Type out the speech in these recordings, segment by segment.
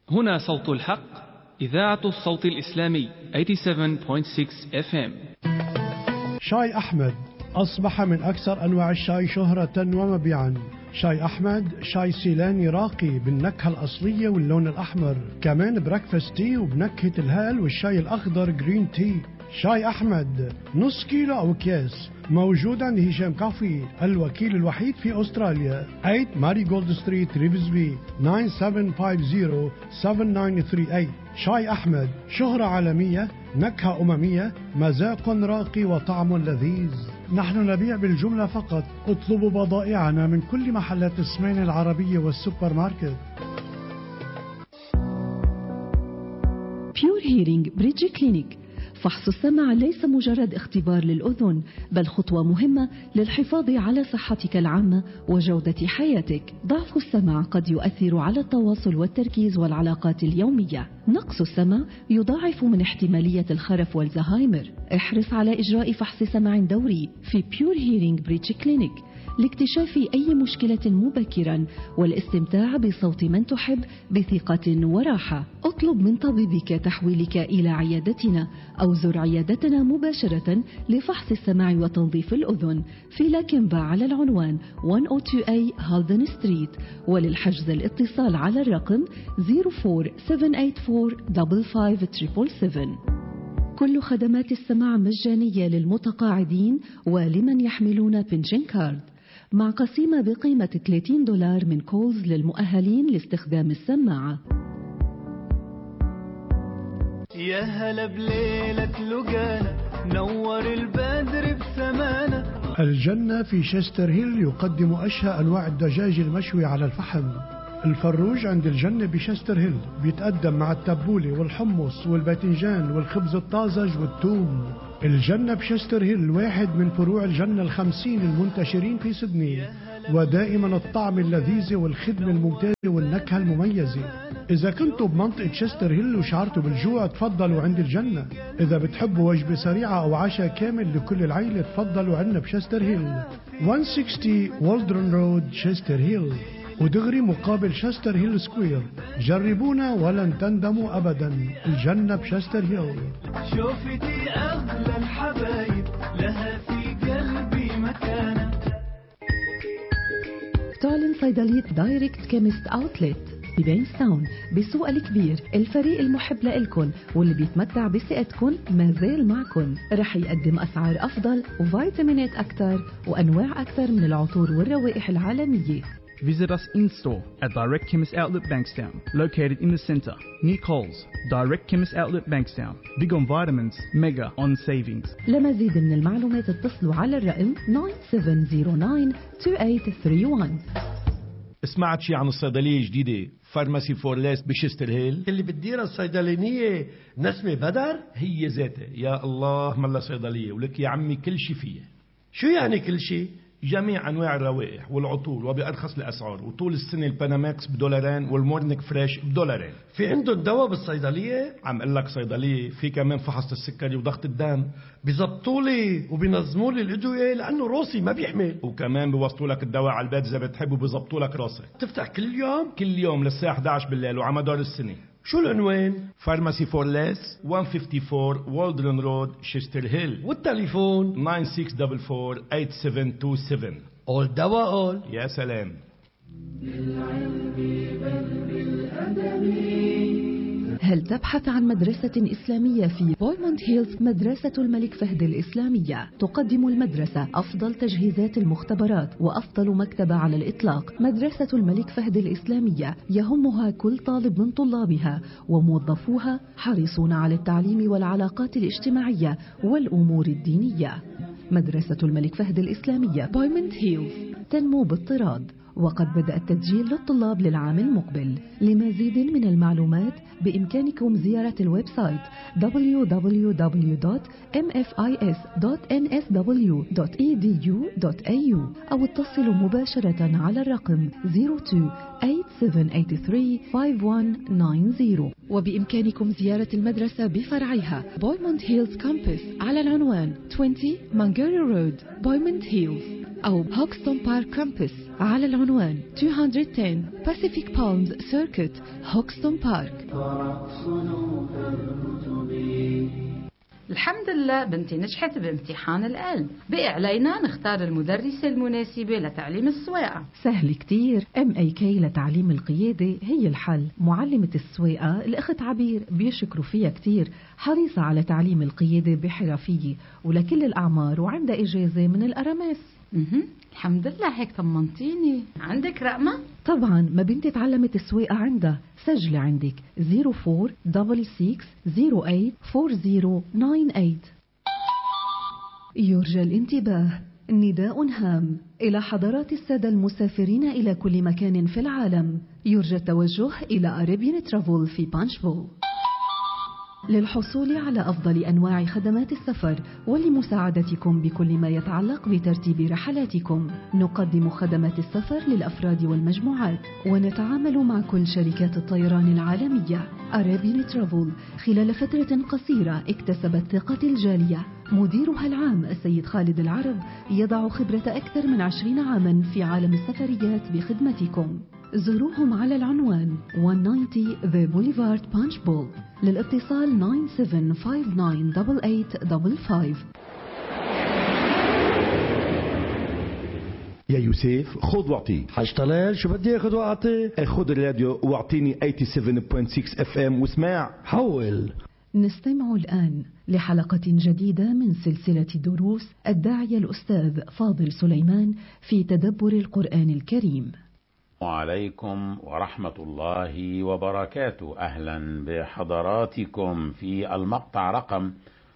هنا صوت الحق إذاعة الصوت الإسلامي 87.6 FM شاي أحمد أصبح من أكثر أنواع الشاي شهرة ومبيعا شاي أحمد شاي سيلاني راقي بالنكهة الأصلية واللون الأحمر كمان بريكفاست تي وبنكهة الهال والشاي الأخضر جرين تي شاي أحمد نص كيلو أو أكياس موجود عند هشام كافي الوكيل الوحيد في أستراليا 8 ماري جولد ستريت ريفزبي 9750-7938 شاي أحمد شهرة عالمية نكهة أممية مذاق راقي وطعم لذيذ نحن نبيع بالجملة فقط اطلبوا بضائعنا من كل محلات السمين العربية والسوبر ماركت بيور هيرينج بريدج كلينيك فحص السمع ليس مجرد اختبار للأذن بل خطوة مهمة للحفاظ على صحتك العامة وجودة حياتك ضعف السمع قد يؤثر على التواصل والتركيز والعلاقات اليومية نقص السمع يضاعف من احتمالية الخرف والزهايمر احرص على إجراء فحص سمع دوري في بيور هيرينج بريتش كلينيك لاكتشاف أي مشكلة مبكرا والاستمتاع بصوت من تحب بثقة وراحة اطلب من طبيبك تحويلك إلى عيادتنا أو زر عيادتنا مباشرة لفحص السمع وتنظيف الأذن في لاكنبا على العنوان 102A هالدن ستريت وللحجز الاتصال على الرقم 04784 كل خدمات السماع مجانية للمتقاعدين ولمن يحملون بنشن كارد مع قسيمة بقيمة 30 دولار من كولز للمؤهلين لاستخدام السماعة يا هلا بليلة لقانا نور البدر بسمانا الجنة في شستر هيل يقدم أشهى أنواع الدجاج المشوي على الفحم الفروج عند الجنة بشستر هيل بيتقدم مع التبولة والحمص والباذنجان والخبز الطازج والثوم الجنة بشستر هيل واحد من فروع الجنة الخمسين المنتشرين في سدني ودائما الطعم اللذيذ والخدمة الممتازة والنكهة المميزة إذا كنتوا بمنطقة شستر هيل وشعرتوا بالجوع تفضلوا عند الجنة إذا بتحبوا وجبة سريعة أو عشاء كامل لكل العيلة تفضلوا عنا بشستر هيل 160 والدرن رود شستر هيل ودغري مقابل شستر هيل سكوير جربونا ولن تندموا أبدا الجنة بشستر هيل شوفتي أغلى الحبايب لها في قلبي مكانة تعلن صيدلية دايركت كيمست اوتلت ببينستاون بالسوق الكبير الفريق المحب لإلكن واللي بيتمتع بثقتكن ما زال معكن رح يقدم أسعار أفضل وفيتامينات أكثر وأنواع أكثر من العطور والروائح العالمية Visit us in store at Direct Chemist Outlet Bankstown, located in the centre, near Coles. Direct Chemist Outlet Bankstown. Big on vitamins, mega on savings. لمزيد من المعلومات اتصلوا على الرقم 97092831 سمعت شي عن الصيدلية الجديدة فارماسي فور ليس بشستر هيل اللي بتديرها الصيدلانية نسمة بدر هي ذاتها يا الله ملا صيدلية ولك يا عمي كل شي فيها شو يعني كل شيء جميع انواع الروائح والعطور وبارخص الاسعار وطول السنه الباناماكس بدولارين والمورنيك فريش بدولارين في عندهم دواء بالصيدلية عم اقول لك صيدليه في كمان فحص السكري وضغط الدم بيزبطوا لي وبينظموا لي الادوية لانه روسي ما بيحمل وكمان بيوصلوا لك الدواء على البيت اذا بتحب وبيظبطوا لك راسك تفتح كل يوم كل يوم للساعه 11 بالليل وعلى مدار السنه شو العنوان فارماسي فور ليس 154 والدرن رود شستر هيل والتليفون 9644 اول دواء اول يا سلام هل تبحث عن مدرسة إسلامية في بويموند هيلز مدرسة الملك فهد الإسلامية تقدم المدرسة أفضل تجهيزات المختبرات وأفضل مكتبة على الإطلاق مدرسة الملك فهد الإسلامية يهمها كل طالب من طلابها وموظفوها حريصون على التعليم والعلاقات الاجتماعية والأمور الدينية مدرسة الملك فهد الإسلامية بويموند هيلز تنمو باضطراد وقد بدأ التسجيل للطلاب للعام المقبل لمزيد من المعلومات بإمكانكم زيارة الويب سايت www.mfis.nsw.edu.au أو اتصلوا مباشرة على الرقم 02-8783-5190 وبإمكانكم زيارة المدرسة بفرعها بويموند هيلز كامبس على العنوان 20 مانجاري رود بويموند هيلز أو هوكستون بارك كامبس على العنوان 210 Pacific Palms Circuit هوكستون بارك الحمد لله بنتي نجحت بامتحان العلم بقي علينا نختار المدرسة المناسبة لتعليم السواقة سهل كتير ام اي كي لتعليم القيادة هي الحل معلمة السواقة الأخت عبير بيشكروا فيها كتير حريصة على تعليم القيادة بحرفية ولكل الأعمار وعندها إجازة من الأرامس مهم. الحمد لله هيك طمنتيني عندك رقمة؟ طبعا ما بنتي تعلمت السواقة عندها سجلي عندك 0466084098 يرجى الانتباه نداء هام إلى حضرات السادة المسافرين إلى كل مكان في العالم يرجى التوجه إلى أريبيان ترافل في بانشفول للحصول على أفضل أنواع خدمات السفر ولمساعدتكم بكل ما يتعلق بترتيب رحلاتكم نقدم خدمات السفر للأفراد والمجموعات ونتعامل مع كل شركات الطيران العالمية أرابين ترافل خلال فترة قصيرة اكتسبت ثقة الجالية مديرها العام السيد خالد العرب يضع خبرة أكثر من عشرين عاما في عالم السفريات بخدمتكم زوروهم على العنوان 190 The Boulevard Punch Bowl للاتصال 97598855 يا يوسف خذ واعطي حاج طلال شو بدي اخذ واعطي خذ الراديو واعطيني 87.6 اف ام واسمع حول نستمع الآن لحلقة جديدة من سلسلة دروس الداعية الأستاذ فاضل سليمان في تدبر القرآن الكريم وعليكم ورحمة الله وبركاته أهلا بحضراتكم في المقطع رقم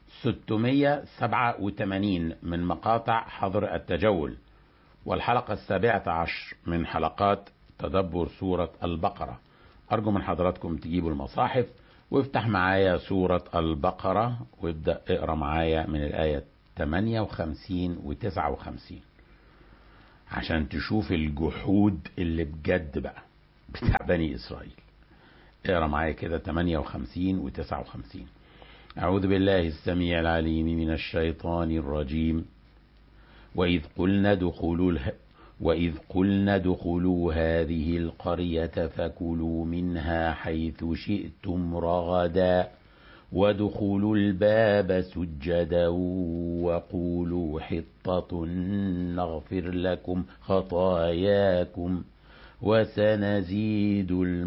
687 من مقاطع حظر التجول والحلقة السابعة عشر من حلقات تدبر سورة البقرة أرجو من حضراتكم تجيبوا المصاحف وافتح معايا سورة البقرة وابدأ اقرأ معايا من الآية 58 و 59 عشان تشوف الجحود اللي بجد بقى بتاع بني إسرائيل اقرأ معايا كده 58 و 59 أعوذ بالله السميع العليم من الشيطان الرجيم وإذ قلنا ادخلوا اله... وإذ قلنا ادخلوا هذه القرية فكلوا منها حيث شئتم رغدا وادخلوا الباب سجدا وقولوا حطة نغفر لكم خطاياكم وسنزيد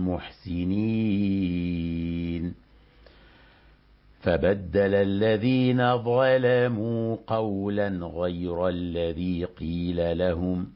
المحسنين فبدل الذين ظلموا قولا غير الذي قيل لهم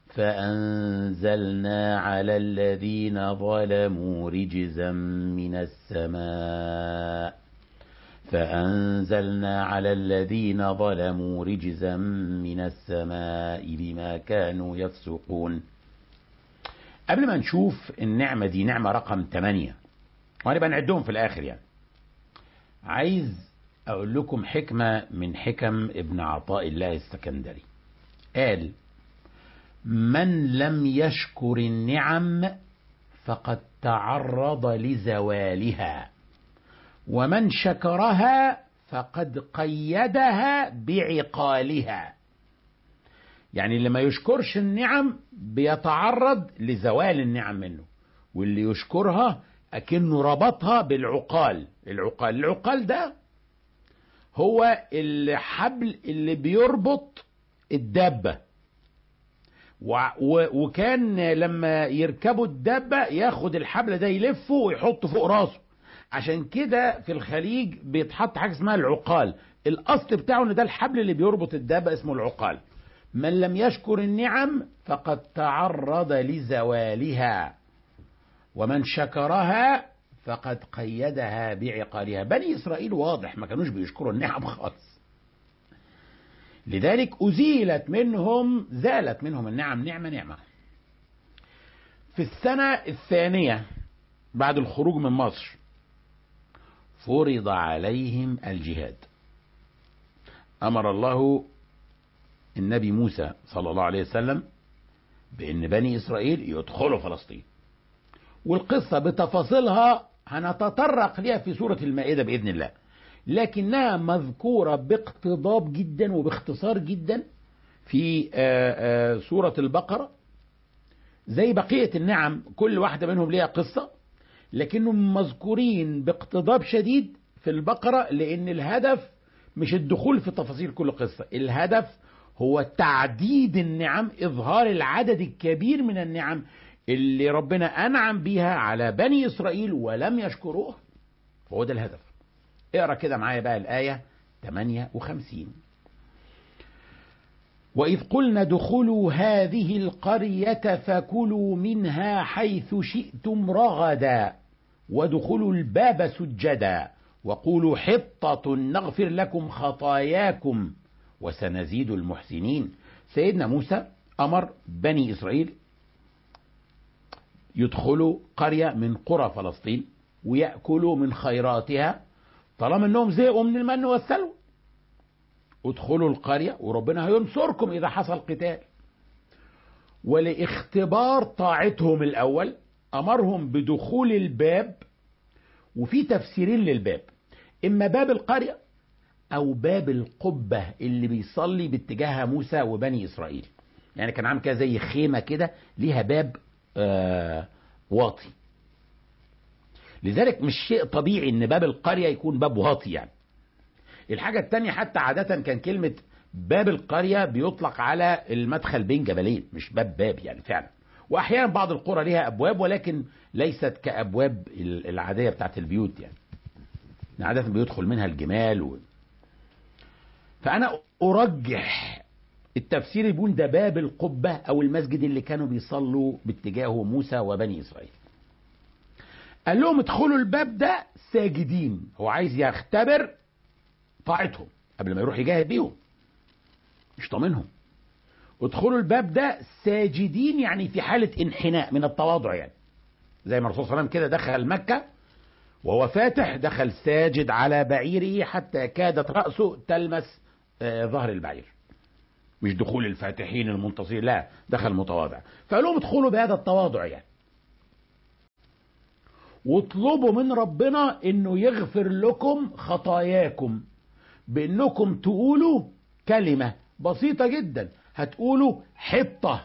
فأنزلنا على الذين ظلموا رجزا من السماء فأنزلنا على الذين ظلموا رجزا من السماء بما كانوا يفسقون قبل ما نشوف النعمة دي نعمة رقم 8 وهنبقى نعدهم في الآخر يعني عايز أقول لكم حكمة من حكم ابن عطاء الله السكندري قال من لم يشكر النعم فقد تعرض لزوالها ومن شكرها فقد قيدها بعقالها يعني اللي ما يشكرش النعم بيتعرض لزوال النعم منه واللي يشكرها أكنه ربطها بالعقال العقال العقال ده هو الحبل اللي بيربط الدابة وكان لما يركبوا الدابة ياخد الحبل ده يلفه ويحطه فوق راسه عشان كده في الخليج بيتحط حاجة اسمها العقال الأصل بتاعه ان ده الحبل اللي بيربط الدابة اسمه العقال من لم يشكر النعم فقد تعرض لزوالها ومن شكرها فقد قيدها بعقالها بني إسرائيل واضح ما كانوش بيشكروا النعم خالص لذلك أزيلت منهم زالت منهم النعم نعمة نعمة في السنة الثانية بعد الخروج من مصر فرض عليهم الجهاد أمر الله النبي موسى صلى الله عليه وسلم بأن بني إسرائيل يدخلوا فلسطين والقصة بتفاصيلها هنتطرق ليها في سورة المائدة بإذن الله لكنها مذكورة باقتضاب جدا وباختصار جدا في آه، آه، سورة البقرة زي بقية النعم كل واحدة منهم ليها قصة لكنهم مذكورين باقتضاب شديد في البقرة لأن الهدف مش الدخول في تفاصيل كل قصة الهدف هو تعديد النعم إظهار العدد الكبير من النعم اللي ربنا أنعم بيها على بني إسرائيل ولم يشكروه هو ده الهدف اقرأ كده معايا بقى الآية 58 وإذ قلنا ادخلوا هذه القرية فكلوا منها حيث شئتم رغدا وادخلوا الباب سجدا وقولوا حطة نغفر لكم خطاياكم وسنزيد المحسنين سيدنا موسى أمر بني إسرائيل يدخلوا قرية من قرى فلسطين ويأكلوا من خيراتها طالما انهم زهقوا من المن والسلوى ادخلوا القرية وربنا هينصركم إذا حصل قتال ولاختبار طاعتهم الأول أمرهم بدخول الباب وفي تفسيرين للباب إما باب القرية أو باب القبة اللي بيصلي باتجاهها موسى وبني إسرائيل يعني كان عامل كده زي خيمة كده ليها باب آه واطي لذلك مش شيء طبيعي ان باب القرية يكون باب واطي يعني الحاجة التانية حتى عادة كان كلمة باب القرية بيطلق على المدخل بين جبلين مش باب باب يعني فعلا واحيانا بعض القرى ليها ابواب ولكن ليست كابواب العادية بتاعت البيوت يعني عادة بيدخل منها الجمال و... فانا ارجح التفسير يقول ده باب القبة او المسجد اللي كانوا بيصلوا باتجاهه موسى وبني اسرائيل قال لهم ادخلوا الباب ده ساجدين هو عايز يختبر طاعتهم قبل ما يروح يجاهد بيهم مش ضامنهم ادخلوا الباب ده ساجدين يعني في حالة انحناء من التواضع يعني زي ما الرسول صلى الله عليه وسلم كده دخل مكة وهو فاتح دخل ساجد على بعيره حتى كادت رأسه تلمس آه ظهر البعير مش دخول الفاتحين المنتصرين لا دخل متواضع فقال لهم ادخلوا بهذا التواضع يعني واطلبوا من ربنا انه يغفر لكم خطاياكم بانكم تقولوا كلمة بسيطة جدا هتقولوا حطة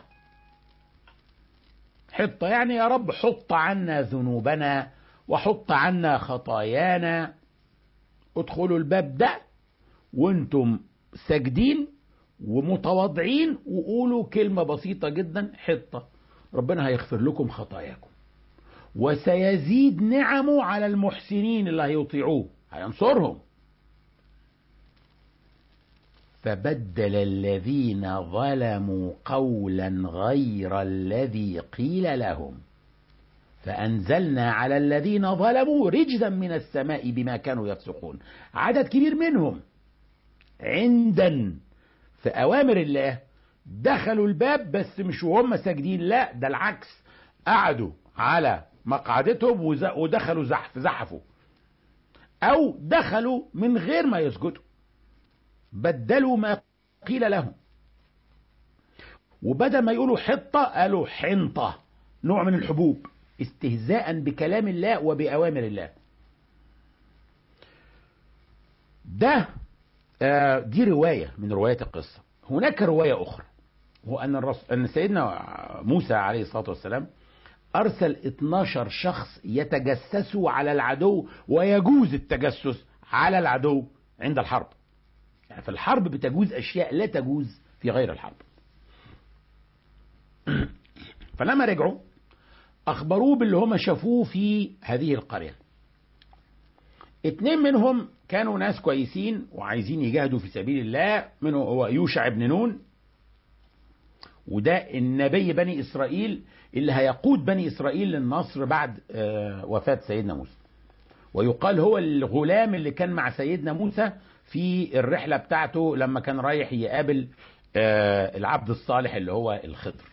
حطة يعني يا رب حط عنا ذنوبنا وحط عنا خطايانا ادخلوا الباب ده وانتم ساجدين ومتواضعين وقولوا كلمة بسيطة جدا حطة ربنا هيغفر لكم خطاياكم وسيزيد نعمه على المحسنين اللي هيطيعوه هينصرهم فبدل الذين ظلموا قولا غير الذي قيل لهم فأنزلنا على الذين ظلموا رجزا من السماء بما كانوا يفسقون عدد كبير منهم عندًا في أوامر الله دخلوا الباب بس مش وهم ساجدين لا ده العكس قعدوا على مقعدتهم ودخلوا زحف زحفوا أو دخلوا من غير ما يسجدوا بدلوا ما قيل لهم وبدل ما يقولوا حطة قالوا حنطة نوع من الحبوب استهزاء بكلام الله وبأوامر الله ده دي رواية من روايات القصة هناك رواية أخرى هو أن, الرسول أن سيدنا موسى عليه الصلاة والسلام أرسل 12 شخص يتجسسوا على العدو ويجوز التجسس على العدو عند الحرب يعني في الحرب بتجوز أشياء لا تجوز في غير الحرب فلما رجعوا أخبروه باللي هم شافوه في هذه القرية اتنين منهم كانوا ناس كويسين وعايزين يجاهدوا في سبيل الله منه هو يوشع بن نون وده النبي بني إسرائيل اللي هيقود بني إسرائيل للنصر بعد وفاة سيدنا موسى ويقال هو الغلام اللي كان مع سيدنا موسى في الرحلة بتاعته لما كان رايح يقابل العبد الصالح اللي هو الخضر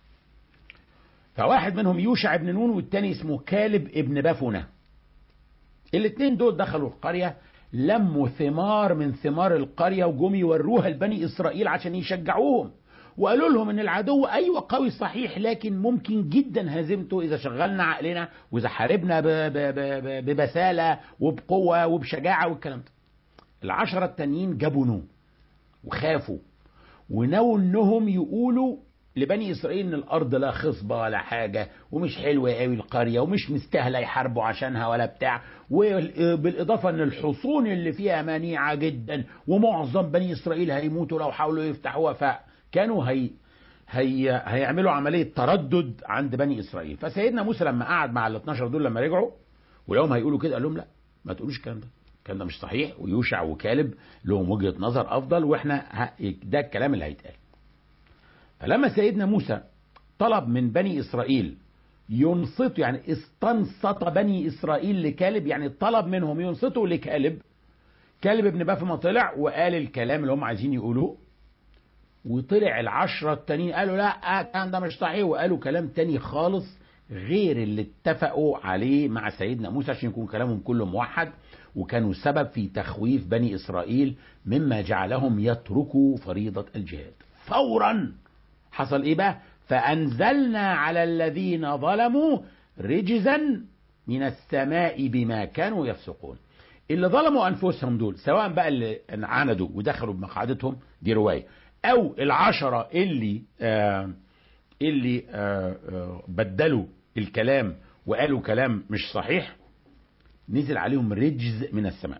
فواحد منهم يوشع بن نون والتاني اسمه كالب ابن بافونة الاثنين دول دخلوا القرية لموا ثمار من ثمار القرية وجم يوروها لبني إسرائيل عشان يشجعوهم وقالوا لهم ان العدو ايوه قوي صحيح لكن ممكن جدا هزيمته اذا شغلنا عقلنا واذا حاربنا ببسالة وبقوة وبشجاعة والكلام ده العشرة التانيين جبنوا وخافوا وناووا انهم يقولوا لبني اسرائيل ان الارض لا خصبه ولا حاجه ومش حلوه قوي القريه ومش مستاهله يحاربوا عشانها ولا بتاع وبالاضافه ان الحصون اللي فيها منيعه جدا ومعظم بني اسرائيل هيموتوا لو حاولوا يفتحوها فكانوا هي هي هيعملوا عمليه تردد عند بني اسرائيل فسيدنا موسى لما قعد مع ال 12 دول لما رجعوا ولهم هيقولوا كده قال لهم لا ما تقولوش الكلام ده الكلام ده مش صحيح ويوشع وكالب لهم وجهه نظر افضل واحنا ه- ده الكلام اللي هيتقال فلما سيدنا موسى طلب من بني اسرائيل ينصتوا يعني استنصت بني اسرائيل لكالب يعني طلب منهم ينصتوا لكالب كالب ابن بافما طلع وقال الكلام اللي هم عايزين يقولوه وطلع العشرة التانيين قالوا لا الكلام ده مش صحيح وقالوا كلام تاني خالص غير اللي اتفقوا عليه مع سيدنا موسى عشان يكون كلامهم كله موحد وكانوا سبب في تخويف بني إسرائيل مما جعلهم يتركوا فريضة الجهاد فورا حصل ايه بقى فأنزلنا على الذين ظلموا رجزا من السماء بما كانوا يفسقون اللي ظلموا أنفسهم دول سواء بقى اللي عاندوا ودخلوا بمقعدتهم دي رواية أو العشرة اللي آه اللي آه آه بدلوا الكلام وقالوا كلام مش صحيح نزل عليهم رجز من السماء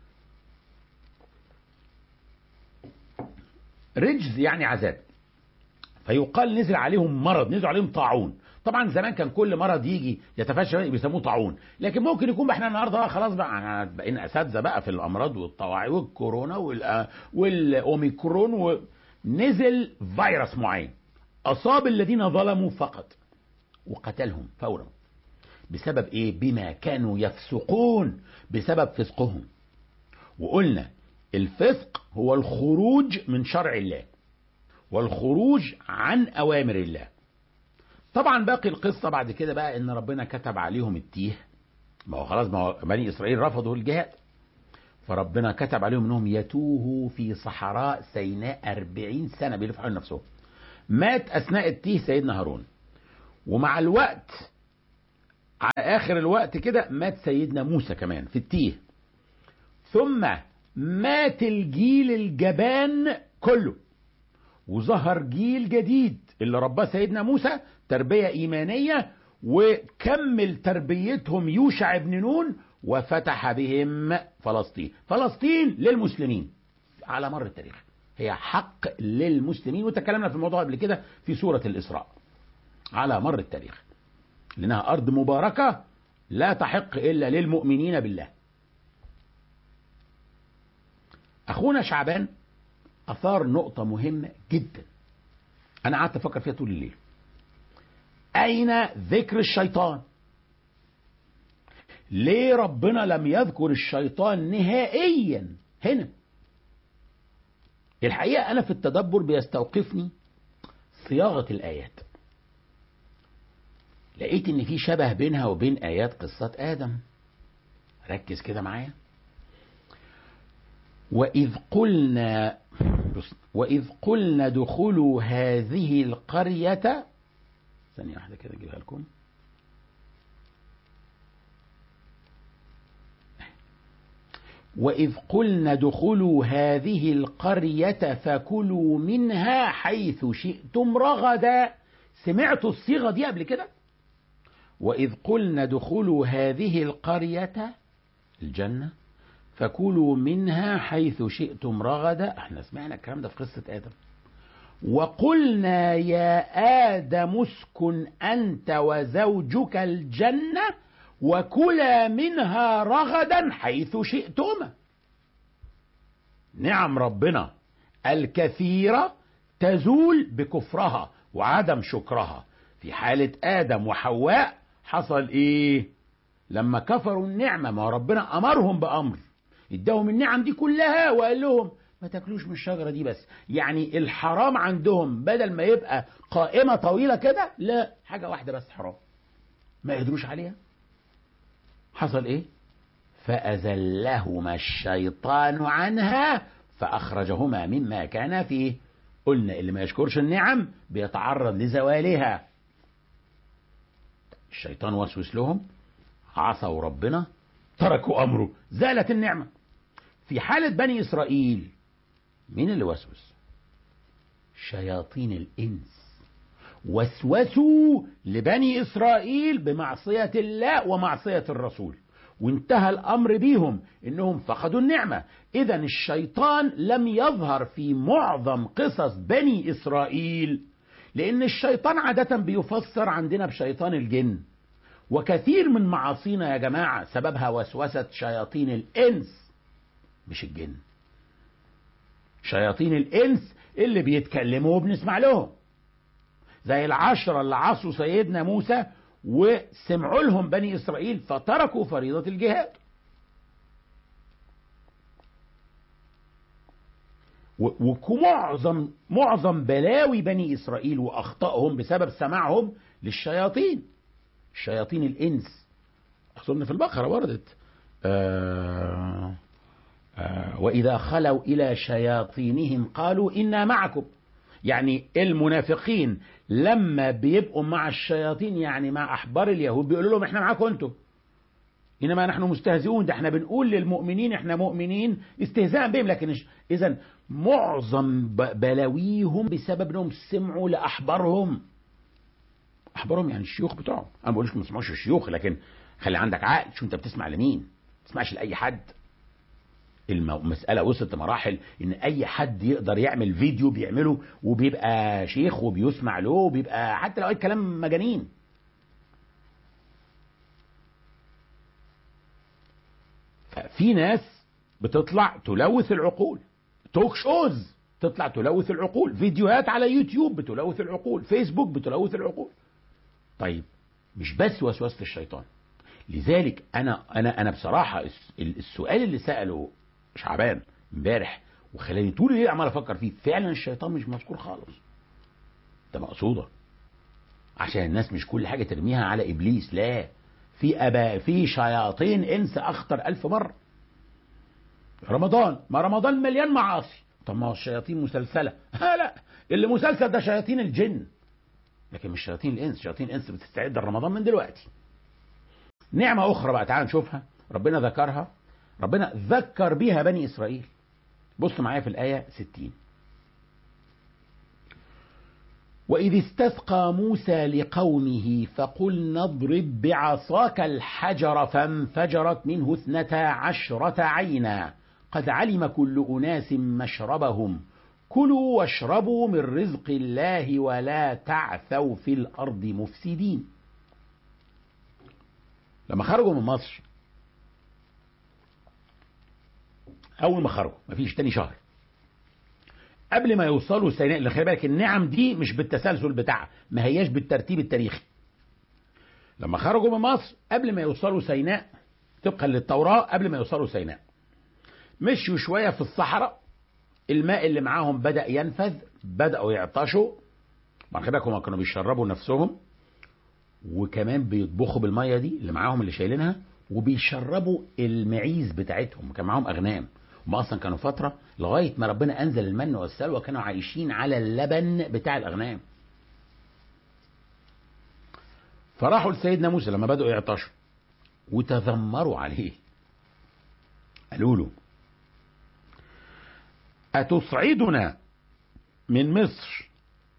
رجز يعني عذاب فيقال نزل عليهم مرض نزل عليهم طاعون طبعا زمان كان كل مرض يجي يتفشى بيسموه طاعون لكن ممكن يكون احنا النهارده بقى خلاص بقى احنا بقينا اساتذه بقى في الامراض والطواعي والكورونا والأ- والاوميكرون ونزل فيروس معين اصاب الذين ظلموا فقط وقتلهم فورا بسبب ايه بما كانوا يفسقون بسبب فسقهم وقلنا الفسق هو الخروج من شرع الله والخروج عن اوامر الله طبعا باقي القصة بعد كده بقى ان ربنا كتب عليهم التيه ما هو خلاص ما هو بني اسرائيل رفضوا الجهاد فربنا كتب عليهم انهم يتوهوا في صحراء سيناء أربعين سنة بيلفوا حول نفسهم مات اثناء التيه سيدنا هارون ومع الوقت على اخر الوقت كده مات سيدنا موسى كمان في التيه ثم مات الجيل الجبان كله وظهر جيل جديد اللي رباه سيدنا موسى تربية إيمانية وكمل تربيتهم يوشع بن نون وفتح بهم فلسطين فلسطين للمسلمين على مر التاريخ هي حق للمسلمين وتكلمنا في الموضوع قبل كده في سورة الإسراء على مر التاريخ لأنها أرض مباركة لا تحق إلا للمؤمنين بالله أخونا شعبان أثار نقطة مهمة جدا أنا قعدت أفكر فيها طول الليل أين ذكر الشيطان ليه ربنا لم يذكر الشيطان نهائيا هنا الحقيقة أنا في التدبر بيستوقفني صياغة الآيات لقيت إن في شبه بينها وبين آيات قصة آدم ركز كده معايا وإذ قلنا بص، وإذ قلنا ادخلوا هذه القرية ثانية واحدة كده أجيبها لكم وإذ قلنا ادخلوا هذه القرية فكلوا منها حيث شئتم رغدا سمعتوا الصيغة دي قبل كده وإذ قلنا ادخلوا هذه القرية الجنة فكلوا منها حيث شئتم رغدا احنا سمعنا الكلام ده في قصة آدم وقلنا يا آدم اسكن أنت وزوجك الجنة وكلا منها رغدا حيث شئتما نعم ربنا الكثيرة تزول بكفرها وعدم شكرها في حالة آدم وحواء حصل إيه لما كفروا النعمة ما ربنا أمرهم بأمر اداهم النعم دي كلها وقال لهم ما تاكلوش من الشجرة دي بس يعني الحرام عندهم بدل ما يبقى قائمة طويلة كده لا حاجة واحدة بس حرام ما يقدروش عليها حصل ايه فأزلهما الشيطان عنها فأخرجهما مما كان فيه قلنا اللي ما يشكرش النعم بيتعرض لزوالها الشيطان وسوس لهم عصوا ربنا تركوا أمره زالت النعمة في حالة بني إسرائيل مين اللي وسوس شياطين الإنس وسوسوا لبني إسرائيل بمعصية الله ومعصية الرسول وانتهى الأمر بيهم إنهم فقدوا النعمة إذا الشيطان لم يظهر في معظم قصص بني إسرائيل لأن الشيطان عادة بيفسر عندنا بشيطان الجن وكثير من معاصينا يا جماعة سببها وسوسة شياطين الإنس مش الجن شياطين الإنس اللي بيتكلموا وبنسمع لهم زي العشرة اللي عصوا سيدنا موسى وسمعوا لهم بني إسرائيل فتركوا فريضة الجهاد ومعظم معظم بلاوي بني إسرائيل وأخطائهم بسبب سماعهم للشياطين شياطين الإنس أظن في البقرة وردت آه آه وإذا خلوا إلى شياطينهم قالوا إنا معكم يعني المنافقين لما بيبقوا مع الشياطين يعني مع أحبار اليهود بيقولوا لهم إحنا معاكم أنتم إنما نحن مستهزئون ده إحنا بنقول للمؤمنين إحنا مؤمنين استهزاء بهم لكن إذا معظم بلاويهم بسبب إنهم سمعوا لأحبارهم أحبارهم يعني الشيوخ بتوعهم أنا ما بقولش ما تسمعوش الشيوخ لكن خلي عندك عقل شو أنت بتسمع لمين ما تسمعش لأي حد المسألة وصلت لمراحل إن أي حد يقدر يعمل فيديو بيعمله وبيبقى شيخ وبيسمع له وبيبقى حتى لو أي كلام مجانين في ناس بتطلع تلوث العقول توك شوز تطلع تلوث العقول فيديوهات على يوتيوب بتلوث العقول فيسبوك بتلوث العقول طيب مش بس وسوسة الشيطان لذلك انا انا انا بصراحه السؤال اللي ساله شعبان امبارح وخلاني طول الليل عمال افكر فيه فعلا الشيطان مش مذكور خالص ده مقصوده عشان الناس مش كل حاجه ترميها على ابليس لا في ابا في شياطين انس اخطر الف مره رمضان ما رمضان مليان معاصي طب ما هو الشياطين مسلسله ها لا اللي مسلسل ده شياطين الجن لكن مش شياطين الانس شياطين الانس بتستعد لرمضان من دلوقتي نعمة أخرى بقى تعال نشوفها ربنا ذكرها ربنا ذكر بها بني إسرائيل بص معايا في الآية 60 وإذ استسقى موسى لقومه فقل نضرب بعصاك الحجر فانفجرت منه اثنتا عشرة عينا قد علم كل أناس مشربهم كلوا واشربوا من رزق الله ولا تعثوا في الأرض مفسدين لما خرجوا من مصر اول ما خرجوا مفيش تاني شهر قبل ما يوصلوا سيناء اللي خلي بالك النعم دي مش بالتسلسل بتاعها ما هياش بالترتيب التاريخي لما خرجوا من مصر قبل ما يوصلوا سيناء طبقا للتوراة قبل ما يوصلوا سيناء مشوا شوية في الصحراء الماء اللي معاهم بدأ ينفذ بدأوا يعطشوا ما خلي بالك هم كانوا بيشربوا نفسهم وكمان بيطبخوا بالميه دي اللي معاهم اللي شايلينها وبيشربوا المعيز بتاعتهم كان معاهم اغنام هم اصلا كانوا فتره لغايه ما ربنا انزل المن والسلوى كانوا عايشين على اللبن بتاع الاغنام فراحوا لسيدنا موسى لما بدأوا يعطشوا وتذمروا عليه قالوا له أتصعدنا من مصر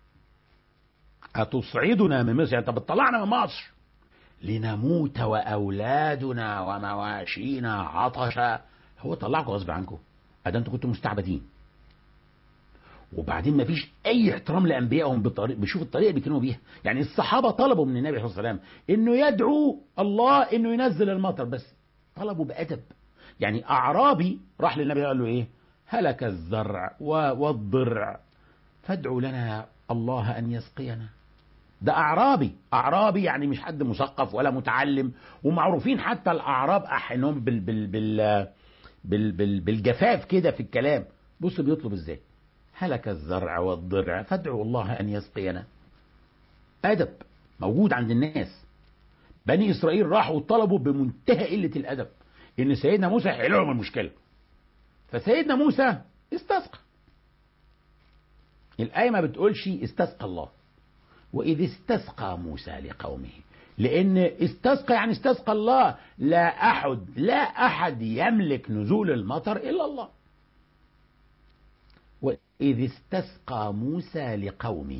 أتصعدنا من مصر يعني أنت بتطلعنا من مصر لنموت وأولادنا ومواشينا عطشا هو طلعكم غصب عنكم أده أنتوا كنتوا مستعبدين وبعدين ما فيش أي احترام لأنبيائهم بالطريق بيشوف الطريقة اللي بيكلموا بيها يعني الصحابة طلبوا من النبي عليه الصلاة والسلام إنه يدعو الله إنه ينزل المطر بس طلبوا بأدب يعني أعرابي راح للنبي قال له إيه هلك الزرع والضرع فادعوا لنا الله أن يسقينا ده أعرابي أعرابي يعني مش حد مثقف ولا متعلم ومعروفين حتى الأعراب أحيانهم بال بال بال بال بال بالجفاف كده في الكلام بص بيطلب ازاي هلك الزرع والضرع فادعوا الله أن يسقينا أدب موجود عند الناس بني إسرائيل راحوا طلبوا بمنتهى قلة الأدب إن سيدنا موسى يحل لهم المشكلة فسيدنا موسى استسقى الآية ما بتقولش استسقى الله وإذ استسقى موسى لقومه لأن استسقى يعني استسقى الله لا أحد لا أحد يملك نزول المطر إلا الله وإذ استسقى موسى لقومه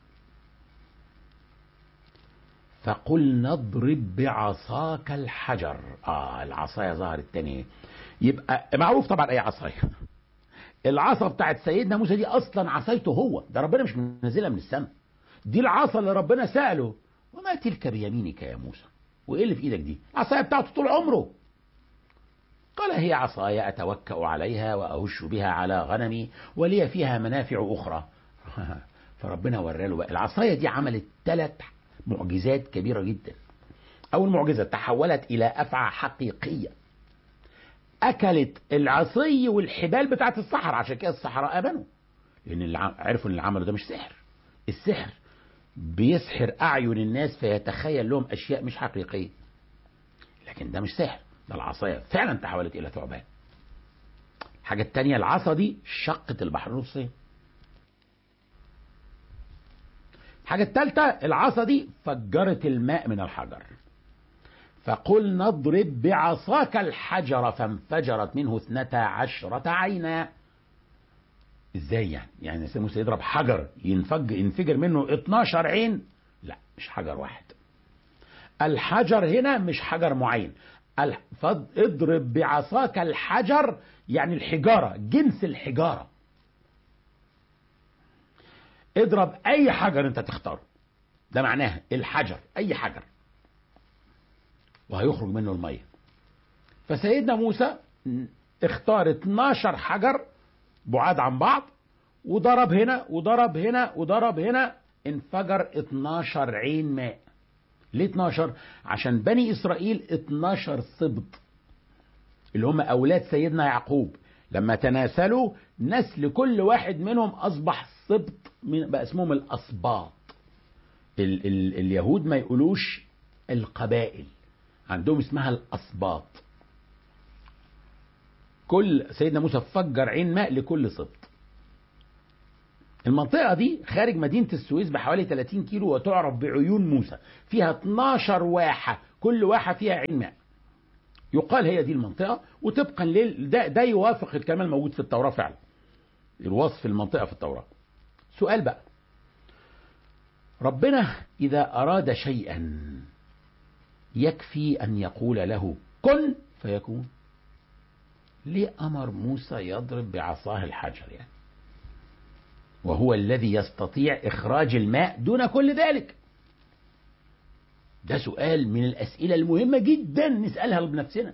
فقلنا اضرب بعصاك الحجر اه العصايه ظهرت تاني يبقى معروف طبعا اي عصايه العصا بتاعت سيدنا موسى دي اصلا عصايته هو ده ربنا مش منزلها من السماء دي العصا اللي ربنا ساله وما تلك بيمينك يا موسى وايه اللي في ايدك دي العصايه بتاعته طول عمره قال هي عصاي اتوكا عليها واهش بها على غنمي ولي فيها منافع اخرى فربنا وراله بقى العصايه دي عملت ثلاث معجزات كبيره جدا اول معجزه تحولت الى افعى حقيقيه اكلت العصي والحبال بتاعت الصحراء عشان كده الصحراء امنوا لان اللي عم- عرفوا ان اللي عمله ده مش سحر السحر بيسحر اعين الناس فيتخيل لهم اشياء مش حقيقيه لكن ده مش سحر ده العصايه فعلا تحولت الى ثعبان الحاجه التانية العصا دي شقت البحر نصين الحاجة الثالثة العصا دي فجرت الماء من الحجر فقلنا اضرب بعصاك الحجر فانفجرت منه اثنتا عشرة عينا ازاي يعني يعني سيدنا موسى يضرب حجر ينفج ينفجر منه 12 عين لا مش حجر واحد الحجر هنا مش حجر معين ال- فض- اضرب بعصاك الحجر يعني الحجارة جنس الحجارة اضرب اي حجر انت تختاره ده معناها الحجر اي حجر وهيخرج منه الميه فسيدنا موسى اختار 12 حجر بعاد عن بعض وضرب هنا وضرب هنا وضرب هنا انفجر 12 عين ماء ليه 12 عشان بني اسرائيل 12 سبط اللي هم اولاد سيدنا يعقوب لما تناسلوا نسل كل واحد منهم اصبح سبط من بقى اسمهم الاسباط ال ال اليهود ما يقولوش القبائل عندهم اسمها الاسباط كل سيدنا موسى فجر عين ماء لكل سبط المنطقة دي خارج مدينة السويس بحوالي 30 كيلو وتعرف بعيون موسى فيها 12 واحة كل واحة فيها عين ماء يقال هي دي المنطقة وطبقا لل ده, ده يوافق الكلام الموجود في التوراة فعلا الوصف المنطقة في التوراة سؤال بقى ربنا إذا أراد شيئا يكفي أن يقول له كن فيكون ليه أمر موسى يضرب بعصاه الحجر يعني وهو الذي يستطيع إخراج الماء دون كل ذلك ده سؤال من الأسئلة المهمة جدا نسألها بنفسنا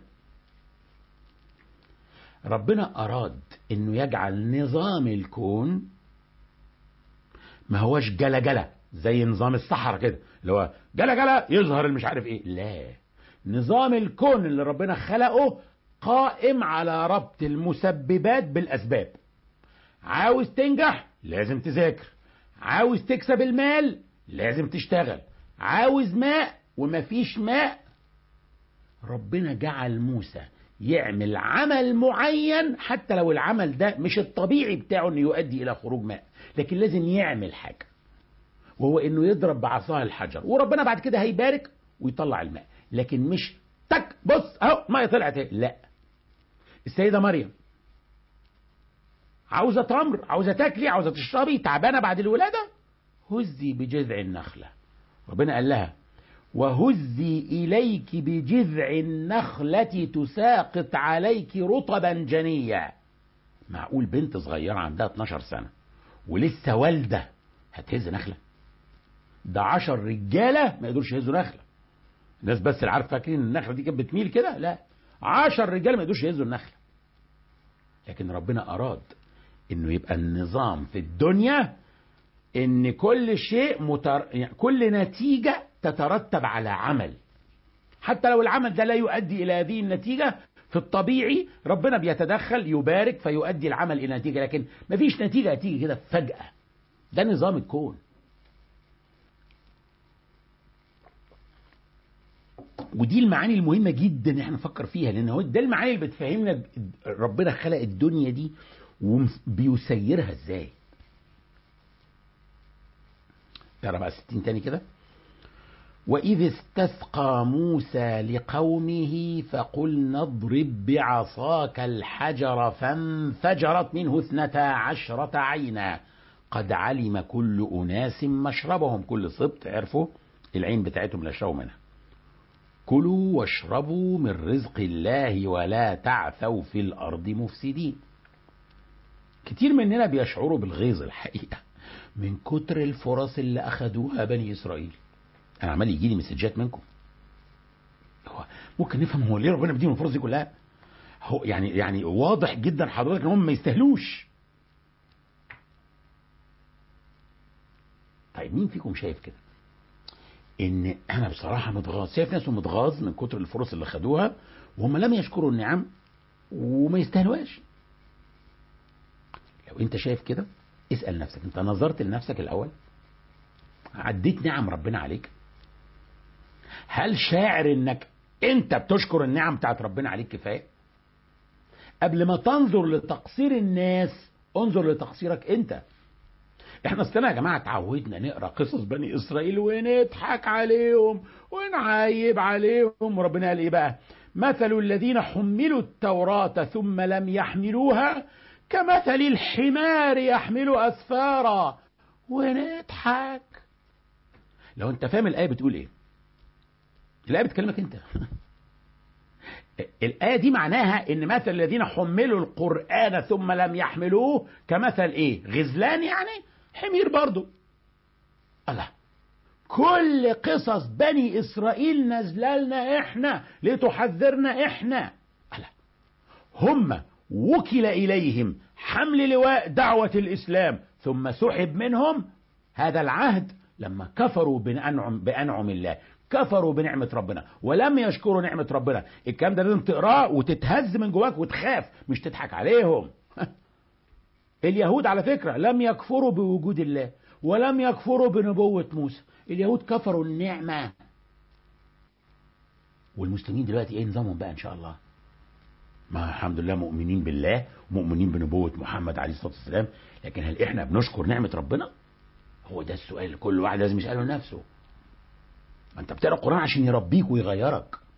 ربنا أراد أنه يجعل نظام الكون ما هوش جلجلة زي نظام الصحراء كده اللي هو جلجلة يظهر المش عارف ايه لا نظام الكون اللي ربنا خلقه قائم على ربط المسببات بالأسباب عاوز تنجح لازم تذاكر عاوز تكسب المال لازم تشتغل عاوز ماء ومفيش ماء ربنا جعل موسى يعمل عمل معين حتى لو العمل ده مش الطبيعي بتاعه انه يؤدي الى خروج ماء لكن لازم يعمل حاجه وهو انه يضرب بعصاه الحجر وربنا بعد كده هيبارك ويطلع الماء لكن مش تك بص اهو ميه طلعت اهي لا السيده مريم عاوزه تمر عاوزه تاكلي عاوزه تشربي تعبانه بعد الولاده هزي بجذع النخله ربنا قال لها وهزي إليك بجذع النخلة تساقط عليك رطبا جنيا معقول بنت صغيرة عندها 12 سنة ولسه والدة هتهز نخلة ده عشر رجالة ما يقدروش يهزوا نخلة الناس بس اللي عارف فاكرين ان النخلة دي كانت بتميل كده لا عشر رجالة ما يقدروش يهزوا النخلة لكن ربنا أراد انه يبقى النظام في الدنيا ان كل شيء متر... يعني كل نتيجة تترتب على عمل حتى لو العمل ده لا يؤدي الى هذه النتيجة في الطبيعي ربنا بيتدخل يبارك فيؤدي العمل الى نتيجة لكن مفيش نتيجة هتيجي كده فجأة ده نظام الكون ودي المعاني المهمة جدا ان احنا نفكر فيها لان هو ده المعاني اللي بتفهمنا ربنا خلق الدنيا دي وبيسيرها ازاي تقرا بقى 60 تاني كده وإذ استسقى موسى لقومه فقلنا اضرب بعصاك الحجر فانفجرت منه اثنتا عشرة عينا قد علم كل أناس مشربهم كل سبط عرفوا العين بتاعتهم اللي يشربوا منها كلوا واشربوا من رزق الله ولا تعثوا في الأرض مفسدين كتير مننا بيشعروا بالغيظ الحقيقة من كتر الفرص اللي أخدوها بني إسرائيل أنا عمال يجي لي مسجات منكم هو ممكن نفهم هو ليه ربنا بيديهم الفرص دي كلها هو يعني يعني واضح جدا حضرتك ان هم ما يستاهلوش طيب مين فيكم شايف كده ان انا بصراحه متغاظ شايف ناس متغاظ من كتر الفرص اللي خدوها وهم لم يشكروا النعم وما يستاهلوهاش لو انت شايف كده اسال نفسك انت نظرت لنفسك الاول عديت نعم ربنا عليك هل شاعر انك انت بتشكر النعم بتاعت ربنا عليك كفايه قبل ما تنظر لتقصير الناس انظر لتقصيرك انت احنا اصلنا يا جماعه اتعودنا نقرا قصص بني اسرائيل ونضحك عليهم ونعيب عليهم وربنا قال ايه بقى مثل الذين حملوا التوراة ثم لم يحملوها كمثل الحمار يحمل أسفارا ونضحك لو انت فاهم الآية بتقول ايه الآية بتكلمك انت الآية دي معناها ان مثل الذين حملوا القرآن ثم لم يحملوه كمثل ايه غزلان يعني حمير برضو الله كل قصص بني إسرائيل نزللنا إحنا لتحذرنا إحنا الله هم وكل إليهم حمل لواء دعوة الإسلام ثم سحب منهم هذا العهد لما كفروا بأنعم, بأنعم الله كفروا بنعمة ربنا ولم يشكروا نعمة ربنا الكلام ده لازم تقراه وتتهز من جواك وتخاف مش تضحك عليهم اليهود على فكرة لم يكفروا بوجود الله ولم يكفروا بنبوة موسى اليهود كفروا النعمة والمسلمين دلوقتي ايه نظامهم بقى ان شاء الله ما الحمد لله مؤمنين بالله ومؤمنين بنبوة محمد عليه الصلاة والسلام لكن هل احنا بنشكر نعمة ربنا هو ده السؤال اللي كل واحد لازم يسأله لنفسه ما انت بتقرا القرآن عشان يربيك ويغيرك